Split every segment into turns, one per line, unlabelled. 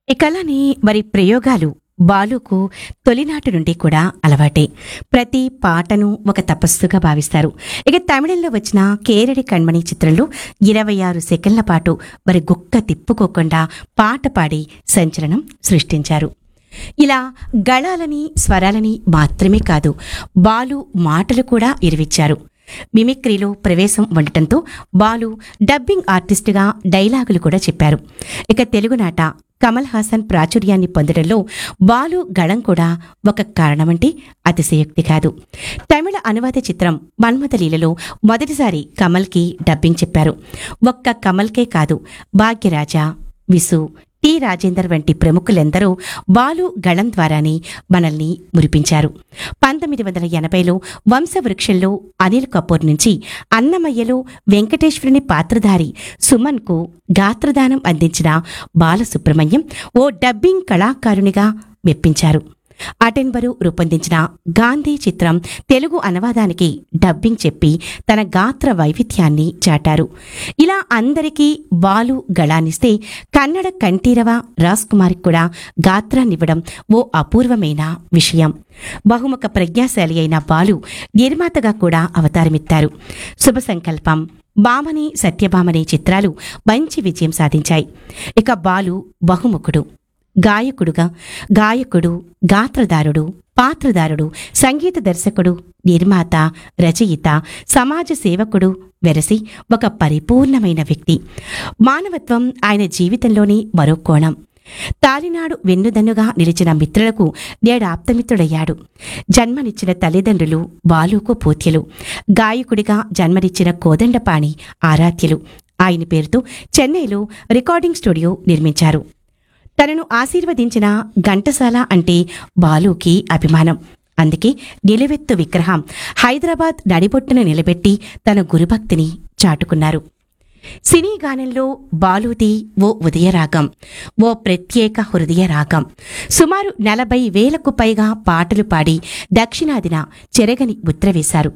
ఇక అలానే మరి ప్రయోగాలు బాలుకు తొలినాటి నుండి కూడా అలవాటే ప్రతి పాటను ఒక తపస్సుగా భావిస్తారు ఇక తమిళంలో వచ్చిన కేరడి కణ్మణి చిత్రంలో ఇరవై ఆరు సెకండ్ల పాటు మరి గుక్క తిప్పుకోకుండా పాట పాడి సంచలనం సృష్టించారు ఇలా గళాలని స్వరాలని మాత్రమే కాదు బాలు మాటలు కూడా ఇరివిచ్చారు మిమిక్రీలో ప్రవేశం ఉండటంతో బాలు డబ్బింగ్ ఆర్టిస్టుగా డైలాగులు కూడా చెప్పారు ఇక తెలుగునాట కమల్ హాసన్ ప్రాచుర్యాన్ని పొందడంలో బాలు గళం కూడా ఒక కారణమంటే అతిశయోక్తి కాదు తమిళ అనువాద చిత్రం మన్మథలీలలో మొదటిసారి కమల్కి డబ్బింగ్ చెప్పారు ఒక్క కమల్కే కాదు భాగ్యరాజా విసు టి రాజేందర్ వంటి ప్రముఖులెందరో బాలు గళం ద్వారానే మనల్ని మురిపించారు పంతొమ్మిది వందల ఎనభైలో వంశవృక్షంలో అనిల్ కపూర్ నుంచి అన్నమయ్యలో వెంకటేశ్వరుని పాత్రధారి సుమన్కు గాత్రదానం అందించిన బాలసుబ్రహ్మణ్యం ఓ డబ్బింగ్ కళాకారునిగా మెప్పించారు అటెన్బరు రూపొందించిన గాంధీ చిత్రం తెలుగు అనువాదానికి డబ్బింగ్ చెప్పి తన గాత్ర వైవిధ్యాన్ని చాటారు ఇలా అందరికీ బాలు గళాన్నిస్తే కన్నడ కంఠీరవ రాజ్ కుమార్కి కూడా గాత్రాన్నివ్వడం ఓ అపూర్వమైన విషయం బహుముఖ ప్రజ్ఞాశాలి అయిన బాలు నిర్మాతగా కూడా అవతారమెత్తారు శుభ సంకల్పం బామని సత్యభామని చిత్రాలు మంచి విజయం సాధించాయి ఇక బాలు బహుముఖుడు గాయకుడుగా గాయకుడు గాత్రదారుడు పాత్రదారుడు సంగీత దర్శకుడు నిర్మాత రచయిత సమాజ సేవకుడు వెరసి ఒక పరిపూర్ణమైన వ్యక్తి మానవత్వం ఆయన జీవితంలోని మరో కోణం తాలినాడు వెన్నుదన్నుగా నిలిచిన మిత్రులకు నేడాప్తమిత్రుడయ్యాడు జన్మనిచ్చిన తల్లిదండ్రులు బాలుకు పోత్యలు గాయకుడిగా జన్మనిచ్చిన కోదండపాణి ఆరాధ్యులు ఆయన పేరుతో చెన్నైలో రికార్డింగ్ స్టూడియో నిర్మించారు తనను ఆశీర్వదించిన ఘంటసాల అంటే బాలుకి అభిమానం అందుకే నిలువెత్తు విగ్రహం హైదరాబాద్ నడిబొట్టున నిలబెట్టి తన గురుభక్తిని చాటుకున్నారు సినీ గానంలో బాలుది ఓ ఉదయరాగం ఓ ప్రత్యేక హృదయ రాగం సుమారు నలభై వేలకు పైగా పాటలు పాడి దక్షిణాదిన చెరగని ముద్ర వేశారు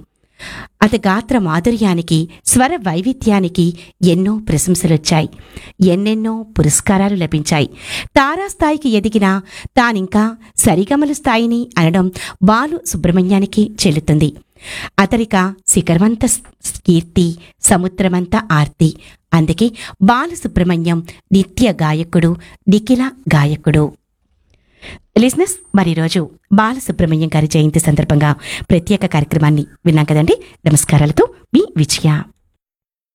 అత గాత్ర మాధుర్యానికి స్వర వైవిధ్యానికి ఎన్నో ప్రశంసలొచ్చాయి ఎన్నెన్నో పురస్కారాలు లభించాయి తారాస్థాయికి ఎదిగిన తానింకా సరిగమల స్థాయిని అనడం బాలు సుబ్రహ్మణ్యానికి చెల్లుతుంది అతడిక శిఖరమంత కీర్తి సముద్రమంత ఆర్తి అందుకే బాలసుబ్రహ్మణ్యం నిత్య గాయకుడు నిఖిల గాయకుడు లిజినెస్ మరి రోజు బాలసుబ్రహ్మణ్యం గారి జయంతి సందర్భంగా ప్రత్యేక కార్యక్రమాన్ని విన్నాం కదండి నమస్కారాలతో మీ విజయ